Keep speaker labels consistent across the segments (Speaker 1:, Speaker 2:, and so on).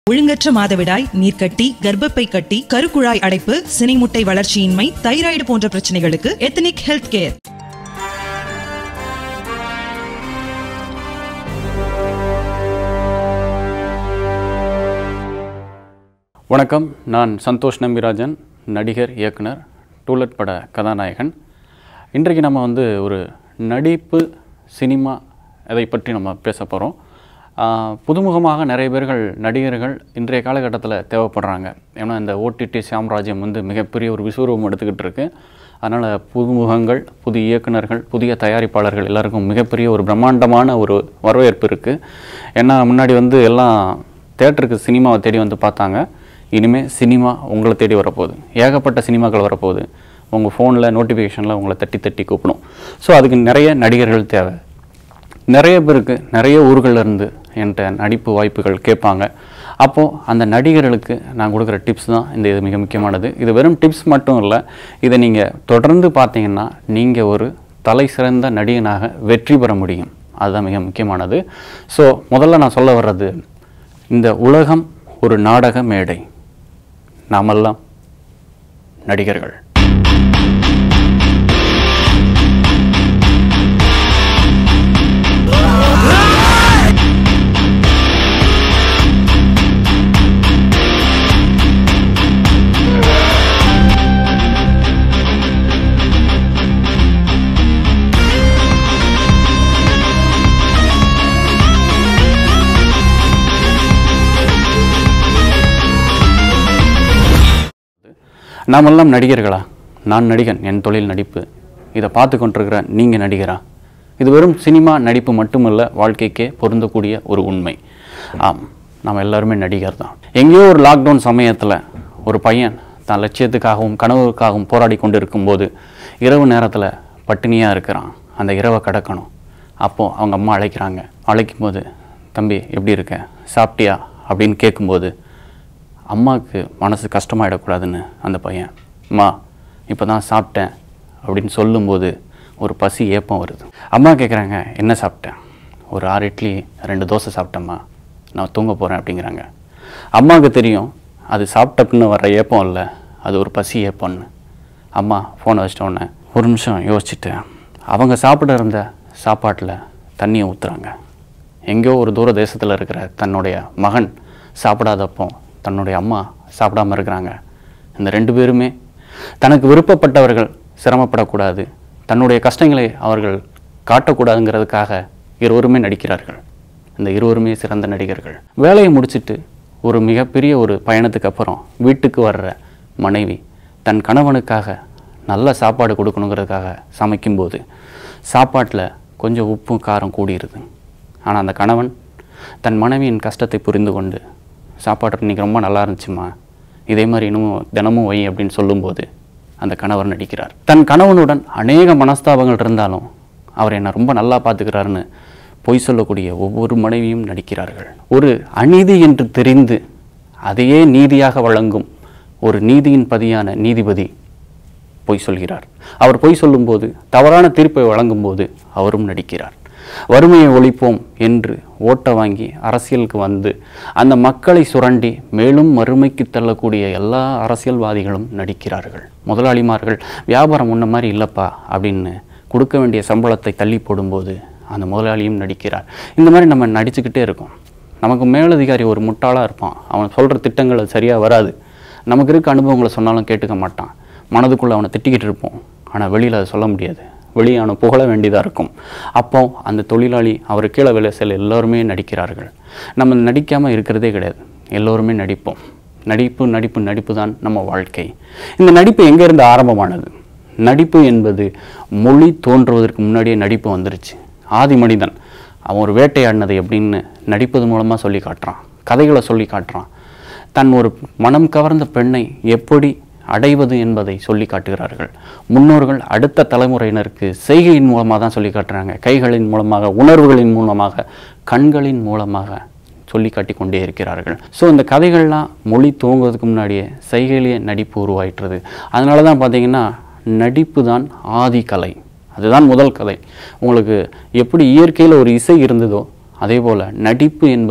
Speaker 1: ஒழுங்கற்ற மாதவிடாய் நீர்க்கட்டி கர்ப்பப்பை கட்டி கருக்குழாய் அடைப்பு சினைமுட்டை வளர்ச்சியின்மை தைராய்டு போன்ற பிரச்சனைகளுக்கு எத்தனிக் ஹெல்த் கேர்
Speaker 2: வணக்கம் நான் சந்தோஷ் நம்பிராஜன் நடிகர் இயக்குனர் டூலட் பட கதாநாயகன் இன்றைக்கு நம்ம வந்து ஒரு நடிப்பு சினிமா அதை பற்றி நம்ம பேச போகிறோம் புதுமுகமாக நிறைய பேர்கள் நடிகர்கள் இன்றைய காலகட்டத்தில் தேவைப்படுறாங்க ஏன்னா இந்த ஓடிடி சாம்ராஜ்யம் வந்து மிகப்பெரிய ஒரு விஸ்வரூபம் எடுத்துக்கிட்டு இருக்கு அதனால் புதுமுகங்கள் புதிய இயக்குனர்கள் புதிய தயாரிப்பாளர்கள் எல்லாருக்கும் மிகப்பெரிய ஒரு பிரம்மாண்டமான ஒரு வரவேற்பு இருக்குது ஏன்னா முன்னாடி வந்து எல்லாம் தேட்டருக்கு சினிமாவை தேடி வந்து பார்த்தாங்க இனிமேல் சினிமா உங்களை தேடி வரப்போகுது ஏகப்பட்ட சினிமாக்கள் வரப்போகுது உங்கள் ஃபோனில் நோட்டிஃபிகேஷனில் உங்களை தட்டி தட்டி கூப்பிடும் ஸோ அதுக்கு நிறைய நடிகர்கள் தேவை நிறைய பேருக்கு நிறைய ஊர்கள்ல இருந்து என்கிட்ட நடிப்பு வாய்ப்புகள் கேட்பாங்க அப்போது அந்த நடிகர்களுக்கு நான் கொடுக்குற டிப்ஸ் தான் இந்த இது மிக முக்கியமானது இது வெறும் டிப்ஸ் மட்டும் இல்லை இதை நீங்கள் தொடர்ந்து பார்த்தீங்கன்னா நீங்கள் ஒரு தலை சிறந்த நடிகனாக வெற்றி பெற முடியும் அதுதான் மிக முக்கியமானது ஸோ முதல்ல நான் சொல்ல வர்றது இந்த உலகம் ஒரு நாடக மேடை நாமெல்லாம் நடிகர்கள் நாமெல்லாம் நடிகர்களா நான் நடிகன் என் தொழில் நடிப்பு இதை பார்த்து கொண்டிருக்கிற நீங்கள் நடிகரா இது வெறும் சினிமா நடிப்பு மட்டுமல்ல வாழ்க்கைக்கே பொருந்தக்கூடிய ஒரு உண்மை ஆம் நாம் எல்லாருமே நடிகர் தான் எங்கேயோ ஒரு லாக்டவுன் சமயத்தில் ஒரு பையன் தான் லட்சியத்துக்காகவும் கனவுக்காகவும் போராடி கொண்டு இருக்கும்போது இரவு நேரத்தில் பட்டினியாக இருக்கிறான் அந்த இரவை கடக்கணும் அப்போது அவங்க அம்மா அழைக்கிறாங்க அழைக்கும்போது தம்பி எப்படி இருக்க சாப்பிட்டியா அப்படின்னு கேட்கும்போது அம்மாவுக்கு மனசு கஷ்டமாயிடக்கூடாதுன்னு அந்த பையன் அம்மா இப்போ தான் சாப்பிட்டேன் அப்படின்னு சொல்லும்போது ஒரு பசி ஏப்பம் வருது அம்மா கேட்குறாங்க என்ன சாப்பிட்டேன் ஒரு ஆறு இட்லி ரெண்டு தோசை சாப்பிட்டேம்மா நான் தூங்க போகிறேன் அப்படிங்கிறாங்க அம்மாவுக்கு தெரியும் அது சாப்பிட்ட பின்ன வர்ற ஏப்பம் இல்லை அது ஒரு பசி ஏப்பம்னு அம்மா ஃபோனை வச்சிட்டோன்னே ஒரு நிமிஷம் யோசிச்சுட்டு அவங்க சாப்பிட இருந்த சாப்பாட்டில் தண்ணியை ஊற்றுறாங்க எங்கேயோ ஒரு தூர தேசத்தில் இருக்கிற தன்னுடைய மகன் சாப்பிடாதப்போ தன்னுடைய அம்மா சாப்பிடாம இருக்கிறாங்க இந்த ரெண்டு பேருமே தனக்கு விருப்பப்பட்டவர்கள் சிரமப்படக்கூடாது தன்னுடைய கஷ்டங்களை அவர்கள் காட்டக்கூடாதுங்கிறதுக்காக இருவருமே நடிக்கிறார்கள் இந்த இருவருமே சிறந்த நடிகர்கள் வேலையை முடிச்சிட்டு ஒரு மிகப்பெரிய ஒரு பயணத்துக்கு அப்புறம் வீட்டுக்கு வர்ற மனைவி தன் கணவனுக்காக நல்ல சாப்பாடு கொடுக்கணுங்கிறதுக்காக சமைக்கும்போது சாப்பாட்டில் கொஞ்சம் உப்பும் காரம் கூடியிருது ஆனால் அந்த கணவன் தன் மனைவியின் கஷ்டத்தை புரிந்து கொண்டு சாப்பாடு இன்றைக்கி ரொம்ப நல்லா இருந்துச்சுமா இதே மாதிரி இன்னும் தினமும் வை அப்படின்னு சொல்லும்போது அந்த கணவர் நடிக்கிறார் தன் கணவனுடன் அநேக மனஸ்தாபங்கள் இருந்தாலும் அவர் என்னை ரொம்ப நல்லா பார்த்துக்கிறாருன்னு பொய் சொல்லக்கூடிய ஒவ்வொரு மனைவியும் நடிக்கிறார்கள் ஒரு அநீதி என்று தெரிந்து அதையே நீதியாக வழங்கும் ஒரு நீதியின் பதியான நீதிபதி பொய் சொல்கிறார் அவர் பொய் சொல்லும்போது தவறான தீர்ப்பை வழங்கும்போது அவரும் நடிக்கிறார் வறுமையை ஒழிப்போம் என்று ஓட்ட வாங்கி அரசியலுக்கு வந்து அந்த மக்களை சுரண்டி மேலும் மறுமைக்கு தள்ளக்கூடிய எல்லா அரசியல்வாதிகளும் நடிக்கிறார்கள் முதலாளிமார்கள் வியாபாரம் முன்ன மாதிரி இல்லைப்பா அப்படின்னு கொடுக்க வேண்டிய சம்பளத்தை தள்ளி போடும்போது அந்த முதலாளியும் நடிக்கிறார் இந்த மாதிரி நம்ம நடிச்சுக்கிட்டே இருக்கோம் நமக்கு மேலதிகாரி ஒரு முட்டாளாக இருப்பான் அவன் சொல்கிற திட்டங்கள் அது சரியாக வராது நமக்கு இருக்க அனுபவங்களை சொன்னாலும் கேட்டுக்க மாட்டான் மனதுக்குள்ளே அவனை திட்டிக்கிட்டு இருப்போம் ஆனால் வெளியில் அதை சொல்ல முடியாது வெளியே அவனை புகழ வேண்டியதாக இருக்கும் அப்போ அந்த தொழிலாளி அவர் கீழே வேலை செய்ய எல்லோருமே நடிக்கிறார்கள் நம்ம நடிக்காமல் இருக்கிறதே கிடையாது எல்லோருமே நடிப்போம் நடிப்பு நடிப்பு நடிப்பு தான் நம்ம வாழ்க்கை இந்த நடிப்பு எங்கேருந்து ஆரம்பமானது நடிப்பு என்பது மொழி தோன்றுவதற்கு முன்னாடியே நடிப்பு வந்துருச்சு ஆதி மனிதன் அவன் ஒரு வேட்டையாடினது எப்படின்னு நடிப்பது மூலமாக சொல்லி காட்டுறான் கதைகளை சொல்லி காட்டுறான் தன் ஒரு மனம் கவர்ந்த பெண்ணை எப்படி அடைவது என்பதை சொல்லி காட்டுகிறார்கள் முன்னோர்கள் அடுத்த தலைமுறையினருக்கு செய்கையின் மூலமாக தான் சொல்லி காட்டுறாங்க கைகளின் மூலமாக உணர்வுகளின் மூலமாக கண்களின் மூலமாக சொல்லி காட்டி கொண்டே இருக்கிறார்கள் ஸோ இந்த கதைகள்லாம் மொழி துவங்குவதற்கு முன்னாடியே செய்கையிலேயே நடிப்பு உருவாயிட்டுறது அதனால தான் பார்த்தீங்கன்னா நடிப்பு தான் ஆதி கலை அதுதான் முதல் கலை உங்களுக்கு எப்படி இயற்கையில் ஒரு இசை இருந்ததோ அதே போல் நடிப்பு என்பதும்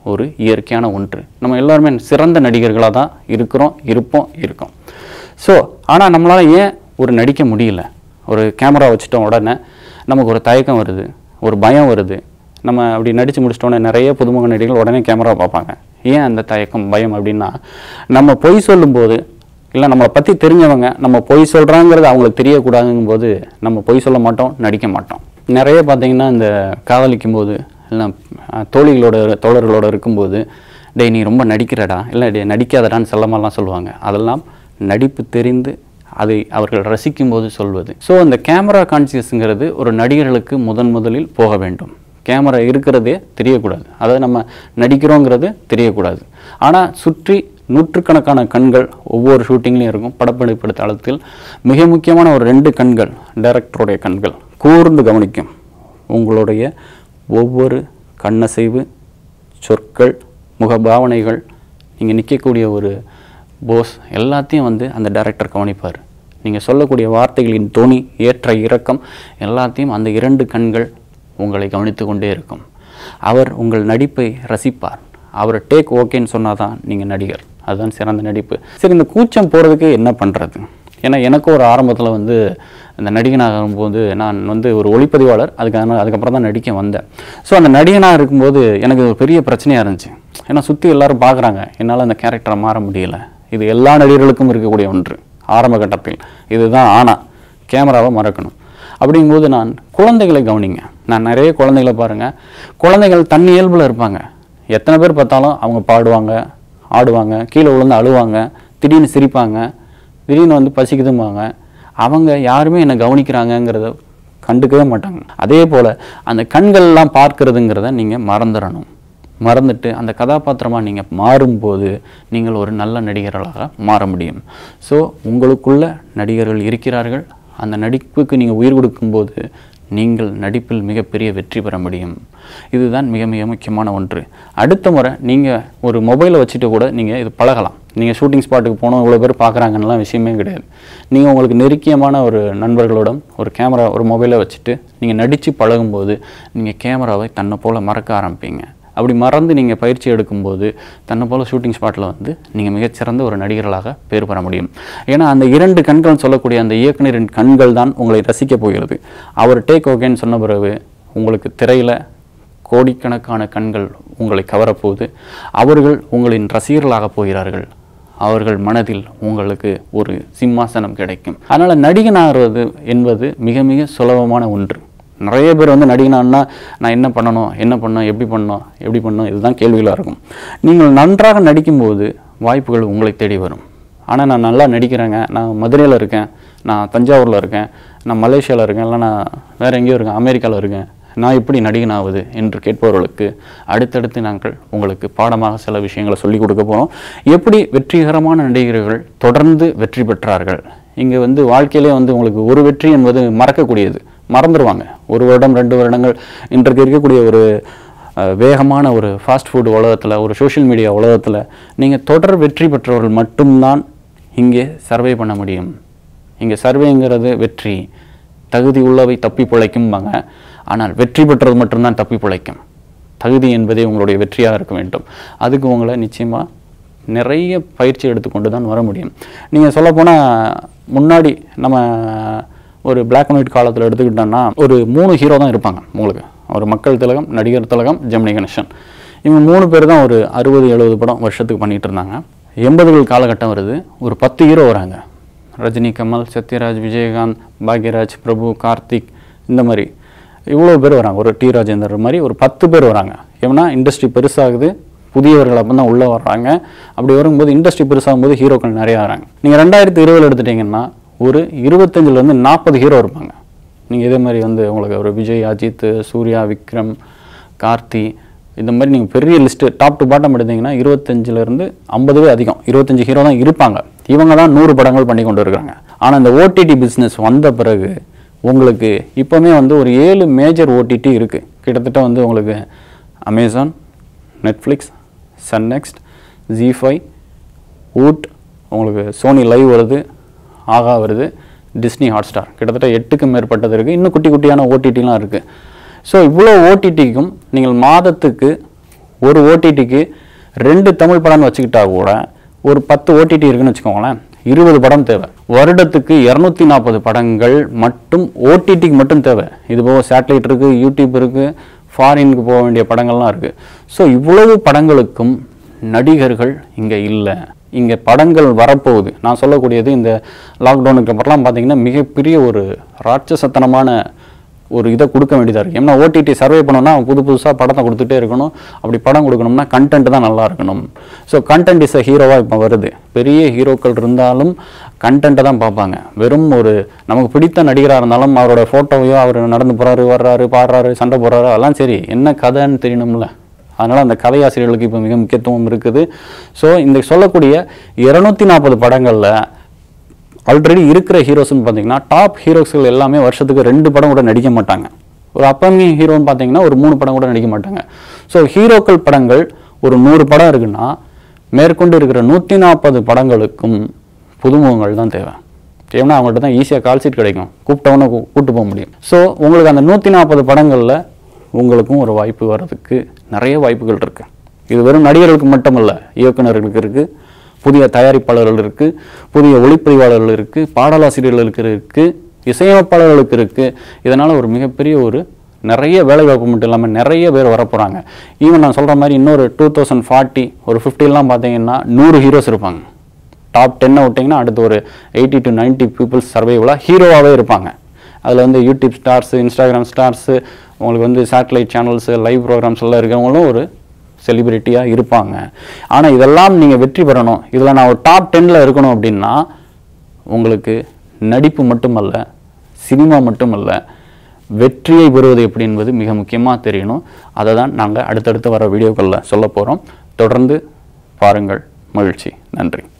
Speaker 2: ஒரு இயற்கையான ஒன்று நம்ம எல்லாருமே சிறந்த நடிகர்களாக தான் இருக்கிறோம் இருப்போம் இருக்கோம் ஸோ ஆனால் நம்மளால் ஏன் ஒரு நடிக்க முடியல ஒரு கேமரா வச்சுட்ட உடனே நமக்கு ஒரு தயக்கம் வருது ஒரு பயம் வருது நம்ம அப்படி நடித்து முடிச்சிட்டோன்னே நிறைய புதுமுக நடிகர்கள் உடனே கேமரா பார்ப்பாங்க ஏன் அந்த தயக்கம் பயம் அப்படின்னா நம்ம பொய் சொல்லும்போது இல்லை நம்மளை பற்றி தெரிஞ்சவங்க நம்ம பொய் சொல்கிறாங்கிறது அவங்களுக்கு தெரியக்கூடாதுங்கும் போது நம்ம பொய் சொல்ல மாட்டோம் நடிக்க மாட்டோம் நிறைய பார்த்தீங்கன்னா இந்த காதலிக்கும் போது இல்லை அஹ், தோழிகளோட தோழர்களோட இருக்கும்போது டேய் நீ ரொம்ப நடிக்கிறடா இல்லை டே நடிக்காதடான்னு செல்லமெல்லாம் சொல்லுவாங்க அதெல்லாம் நடிப்பு தெரிந்து அதை அவர்கள் ரசிக்கும்போது சொல்வது ஸோ அந்த கேமரா கான்சியஸ்ங்கிறது ஒரு நடிகர்களுக்கு முதன் முதலில் போக வேண்டும் கேமரா இருக்கிறதே தெரியக்கூடாது அதாவது நம்ம நடிக்கிறோங்கிறது தெரியக்கூடாது ஆனால் சுற்றி நூற்றுக்கணக்கான கண்கள் ஒவ்வொரு ஷூட்டிங்லேயும் இருக்கும் படப்பிடிப்பு தளத்தில் மிக முக்கியமான ஒரு ரெண்டு கண்கள் டைரக்டருடைய கண்கள் கூர்ந்து கவனிக்கும் உங்களுடைய ஒவ்வொரு கண்ணசைவு சொற்கள் முகபாவனைகள் நீங்கள் நிற்கக்கூடிய ஒரு போஸ் எல்லாத்தையும் வந்து அந்த டைரக்டர் கவனிப்பார் நீங்கள் சொல்லக்கூடிய வார்த்தைகளின் தொனி ஏற்ற இறக்கம் எல்லாத்தையும் அந்த இரண்டு கண்கள் உங்களை கவனித்து கொண்டே இருக்கும் அவர் உங்கள் நடிப்பை ரசிப்பார் அவர் டேக் ஓகேன்னு சொன்னால் தான் நீங்கள் நடிகர் அதுதான் சிறந்த நடிப்பு சரி இந்த கூச்சம் போகிறதுக்கு என்ன பண்ணுறது ஏன்னா எனக்கு ஒரு ஆரம்பத்தில் வந்து இந்த நடிகனாகும்போது நான் வந்து ஒரு ஒளிப்பதிவாளர் அதுக்கான அதுக்கப்புறம் தான் நடிக்க வந்தேன் ஸோ அந்த நடிகனாக இருக்கும்போது எனக்கு ஒரு பெரிய பிரச்சனையாக இருந்துச்சு ஏன்னா சுற்றி எல்லாரும் பார்க்குறாங்க என்னால் அந்த கேரக்டரை மாற முடியல இது எல்லா நடிகர்களுக்கும் இருக்கக்கூடிய ஒன்று ஆரம்ப கட்டத்தில் இதுதான் ஆனா கேமராவை மறக்கணும் அப்படிங்கும்போது நான் குழந்தைகளை கவனிங்க நான் நிறைய குழந்தைகளை பாருங்கள் குழந்தைகள் தன் இயல்பில் இருப்பாங்க எத்தனை பேர் பார்த்தாலும் அவங்க பாடுவாங்க ஆடுவாங்க கீழே விழுந்து அழுவாங்க திடீர்னு சிரிப்பாங்க திடீர்னு வந்து பசிக்குதும்பாங்க அவங்க யாருமே என்னை கவனிக்கிறாங்கங்கிறத கண்டுக்கவே மாட்டாங்க அதே போல் அந்த கண்கள்லாம் பார்க்கறதுங்கிறத நீங்கள் மறந்துடணும் மறந்துட்டு அந்த கதாபாத்திரமாக நீங்கள் மாறும்போது நீங்கள் ஒரு நல்ல நடிகர்களாக மாற முடியும் ஸோ உங்களுக்குள்ள நடிகர்கள் இருக்கிறார்கள் அந்த நடிப்புக்கு நீங்கள் உயிர் கொடுக்கும்போது நீங்கள் நடிப்பில் மிகப்பெரிய வெற்றி பெற முடியும் இதுதான் மிக மிக முக்கியமான ஒன்று அடுத்த முறை நீங்கள் ஒரு மொபைலை வச்சுட்டு கூட நீங்கள் இது பழகலாம் நீங்கள் ஷூட்டிங் ஸ்பாட்டுக்கு போனோம் இவ்வளோ பேர் பார்க்குறாங்கன்னெலாம் விஷயமே கிடையாது நீங்கள் உங்களுக்கு நெருக்கியமான ஒரு நண்பர்களோட ஒரு கேமரா ஒரு மொபைலை வச்சுட்டு நீங்கள் நடித்து பழகும்போது நீங்கள் கேமராவை தன்னை போல் மறக்க ஆரம்பிப்பீங்க அப்படி மறந்து நீங்கள் பயிற்சி எடுக்கும்போது தன்னை போல் ஷூட்டிங் ஸ்பாட்டில் வந்து நீங்கள் மிகச்சிறந்த ஒரு நடிகர்களாக பேர் பெற முடியும் ஏன்னா அந்த இரண்டு கண்கள் சொல்லக்கூடிய அந்த இயக்குனரின் கண்கள் தான் உங்களை ரசிக்கப் போகிறது அவர் டேக் ஓகேன்னு சொன்ன பிறகு உங்களுக்கு திரையில் கோடிக்கணக்கான கண்கள் உங்களை கவரப்போகுது அவர்கள் உங்களின் ரசிகர்களாக போகிறார்கள் அவர்கள் மனதில் உங்களுக்கு ஒரு சிம்மாசனம் கிடைக்கும் அதனால் நடிகனாகிறது என்பது மிக மிக சுலபமான ஒன்று நிறைய பேர் வந்து நடிகனான்னா நான் என்ன பண்ணணும் என்ன பண்ணணும் எப்படி பண்ணணும் எப்படி பண்ணணும் இதுதான் கேள்விகளாக இருக்கும் நீங்கள் நன்றாக நடிக்கும்போது வாய்ப்புகள் உங்களை தேடி வரும் ஆனால் நான் நல்லா நடிக்கிறேங்க நான் மதுரையில் இருக்கேன் நான் தஞ்சாவூரில் இருக்கேன் நான் மலேசியாவில் இருக்கேன் இல்லை நான் வேறு எங்கேயோ இருக்கேன் அமெரிக்காவில் இருக்கேன் நான் எப்படி நடிகனாவது என்று கேட்பவர்களுக்கு அடுத்தடுத்து நாங்கள் உங்களுக்கு பாடமாக சில விஷயங்களை சொல்லிக் கொடுக்க போகிறோம் எப்படி வெற்றிகரமான நடிகர்கள் தொடர்ந்து வெற்றி பெற்றார்கள் இங்கே வந்து வாழ்க்கையிலே வந்து உங்களுக்கு ஒரு வெற்றி என்பது மறக்கக்கூடியது மறந்துடுவாங்க ஒரு வருடம் ரெண்டு வருடங்கள் இன்றைக்கு இருக்கக்கூடிய ஒரு அஹ், வேகமான ஒரு ஃபாஸ்ட் ஃபுட் உலகத்தில் ஒரு சோஷியல் மீடியா உலகத்தில் நீங்கள் தொடர் வெற்றி பெற்றவர்கள் மட்டும்தான் இங்கே சர்வே பண்ண முடியும் இங்கே சர்வேங்கிறது வெற்றி தகுதி உள்ளவை தப்பி பிழைக்கும்பாங்க ஆனால் வெற்றி பெற்றது மட்டும்தான் தப்பி பிழைக்கும் தகுதி என்பதே உங்களுடைய வெற்றியாக இருக்க வேண்டும் அதுக்கு உங்களை நிச்சயமாக நிறைய பயிற்சி எடுத்துக்கொண்டு தான் வர முடியும் நீங்கள் சொல்லப்போனால் முன்னாடி நம்ம ஒரு Black அண்ட் ஒயிட் காலத்தில் எடுத்துக்கிட்டோம்னா ஒரு மூணு ஹீரோ தான் இருப்பாங்க உங்களுக்கு ஒரு மக்கள் திலகம் நடிகர் திலகம் ஜெமினி கணேசன் இவங்க மூணு பேர் தான் ஒரு அறுபது எழுபது படம் வருஷத்துக்கு பண்ணிட்டு இருந்தாங்க எண்பதுகள் காலகட்டம் வருது ஒரு பத்து ஹீரோ வராங்க ரஜினி கமல் சத்யராஜ் விஜயகாந்த் பாக்யராஜ் பிரபு கார்த்திக் இந்த மாதிரி இவ்வளோ பேர் வராங்க ஒரு டி ராஜேந்தர் மாதிரி ஒரு பத்து பேர் வராங்க ஏன்னா இண்டஸ்ட்ரி பெருசாகுது புதியவர்கள் அப்போ தான் உள்ளே வர்றாங்க அப்படி வரும்போது இண்டஸ்ட்ரி பெருசாகும் போது ஹீரோக்கள் நிறையா வராங்க நீங்கள் ரெண்டாயிரத்தி இருபதில் எடுத்துட்டிங்கன்னா ஒரு இருபத்தஞ்சிலேருந்து நாற்பது ஹீரோ இருப்பாங்க நீங்கள் இதே மாதிரி வந்து உங்களுக்கு ஒரு விஜய் அஜித் சூர்யா விக்ரம் கார்த்தி இந்த மாதிரி நீங்கள் பெரிய லிஸ்ட்டு டாப் டு பாட்டம் எடுத்தீங்கன்னா இருபத்தஞ்சிலேருந்து ஐம்பதுவே அதிகம் இருபத்தஞ்சு ஹீரோ தான் இருப்பாங்க இவங்க தான் நூறு படங்கள் பண்ணி கொண்டு இருக்காங்க ஆனால் இந்த ஓடிடி பிஸ்னஸ் வந்த பிறகு உங்களுக்கு இப்போவுமே வந்து ஒரு ஏழு மேஜர் ஓடிடி இருக்குது கிட்டத்தட்ட வந்து உங்களுக்கு Amazon Netflix Sun NXT Zee five Voot உங்களுக்கு சோனி லைவ் வருது ஆகா வருது டிஸ்னி ஹாட்ஸ்டார் கிட்டத்தட்ட எட்டுக்கும் மேற்பட்டது இருக்குது இன்னும் குட்டி குட்டியான ஓடிடிலாம் இருக்குது ஸோ இவ்வளோ ஓடிடிக்கும் நீங்கள் மாதத்துக்கு ஒரு ஓடிடிக்கு ரெண்டு தமிழ் படம்னு வச்சுக்கிட்டா கூட ஒரு பத்து ஓடிடி இருக்குன்னு வச்சுக்கோங்களேன் இருபது படம் தேவை வருடத்துக்கு இரநூத்தி நாற்பது படங்கள் மட்டும் ஓடிடிக்கு மட்டும் தேவை இது போக சேட்டலைட் இருக்குது யூடியூப் இருக்குது ஃபாரினுக்கு போக வேண்டிய படங்கள்லாம் இருக்குது ஸோ இவ்வளவு படங்களுக்கும் நடிகர்கள் இங்கே இல்லை இங்கே படங்கள் வரப்போகுது நான் சொல்லக்கூடியது இந்த லாக்டவுனுக்கு அப்புறம்லாம் பார்த்தீங்கன்னா மிகப்பெரிய ஒரு ராட்சசத்தனமான ஒரு இதை கொடுக்க வேண்டியதாக இருக்குது ஏன்னா ஓடிடி சர்வே பண்ணோம்னா புது புதுசாக படத்தை கொடுத்துட்டே இருக்கணும் அப்படி படம் கொடுக்கணும்னா கண்டென்ட் தான் நல்லா இருக்கணும் ஸோ கண்டென்ட் இஸ் அ ஹீரோவாக இப்போ வருது பெரிய ஹீரோக்கள் இருந்தாலும் கண்டென்ட்டை தான் பார்ப்பாங்க வெறும் ஒரு நமக்கு பிடித்த நடிகராக இருந்தாலும் அவரோட ஃபோட்டோவையோ அவர் நடந்து போகிறாரு வர்றாரு பாடுறாரு சண்டை போடுறாரு அதெல்லாம் சரி என்ன கதைன்னு தெரியணும்ல அதனால் அந்த கதையாசிரியர்களுக்கு இப்போ மிக முக்கியத்துவம் இருக்குது ஸோ இந்த சொல்லக்கூடிய இரநூத்தி நாற்பது படங்களில் ஆல்ரெடி இருக்கிற ஹீரோஸ்னு பார்த்தீங்கன்னா டாப் ஹீரோஸ்கள் எல்லாமே வருஷத்துக்கு ரெண்டு படம் கூட நடிக்க மாட்டாங்க ஒரு அப்பமிங் ஹீரோன்னு பார்த்தீங்கன்னா ஒரு மூணு படம் கூட நடிக்க மாட்டாங்க ஸோ ஹீரோக்கள் படங்கள் ஒரு நூறு படம் இருக்குன்னா மேற்கொண்டு இருக்கிற நூற்றி நாற்பது படங்களுக்கும் புதுமுகங்கள் தான் தேவை ஏன்னா அவங்கள்ட்ட தான் ஈஸியாக கால் சீட் கிடைக்கும் கூப்பிட்டவன கூப்பிட்டு போக முடியும் ஸோ உங்களுக்கு அந்த நூற்றி நாற்பது படங்களில் உங்களுக்கும் ஒரு வாய்ப்பு வர்றதுக்கு நிறைய வாய்ப்புகள் இருக்குது இது வெறும் நடிகர்களுக்கு மட்டுமல்ல இயக்குனர்களுக்கு இருக்குது புதிய தயாரிப்பாளர்கள் இருக்குது புதிய ஒளிப்பதிவாளர்கள் இருக்குது பாடலாசிரியர்களுக்கு இருக்குது இசையமைப்பாளர்களுக்கு இருக்குது இதனால் ஒரு மிகப்பெரிய ஒரு நிறைய வேலைவாய்ப்பு மட்டும் இல்லாமல் நிறைய பேர் வரப்போகிறாங்க ஈவன் நான் சொல்கிற மாதிரி இன்னொரு டூ தௌசண்ட் ஃபார்ட்டி ஒரு ஃபிஃப்டிலாம் பார்த்தீங்கன்னா நூறு ஹீரோஸ் இருப்பாங்க டாப் டென்னை விட்டிங்கன்னா அடுத்து ஒரு எயிட்டி டு 90 பீப்புள்ஸ் சர்வைவலாக ஹீரோவாகவே இருப்பாங்க அதில் வந்து யூடியூப் ஸ்டார்ஸு இன்ஸ்டாகிராம் ஸ்டார்ஸு உங்களுக்கு வந்து சேட்டலைட் சேனல்ஸு லைவ் ப்ரோக்ராம்ஸ் எல்லாம் இருக்கிறவங்களும் ஒரு செலிபிரிட்டியாக இருப்பாங்க ஆனால் இதெல்லாம் நீங்கள் வெற்றி பெறணும் இதில் நான் ஒரு டாப் டென்னில் இருக்கணும் அப்படின்னா உங்களுக்கு நடிப்பு மட்டுமல்ல சினிமா மட்டுமல்ல வெற்றியை பெறுவது எப்படி என்பது மிக முக்கியமாக தெரியணும் அதை தான் நாங்கள் அடுத்தடுத்து வர வீடியோக்களில் சொல்ல போகிறோம் தொடர்ந்து பாருங்கள் மகிழ்ச்சி நன்றி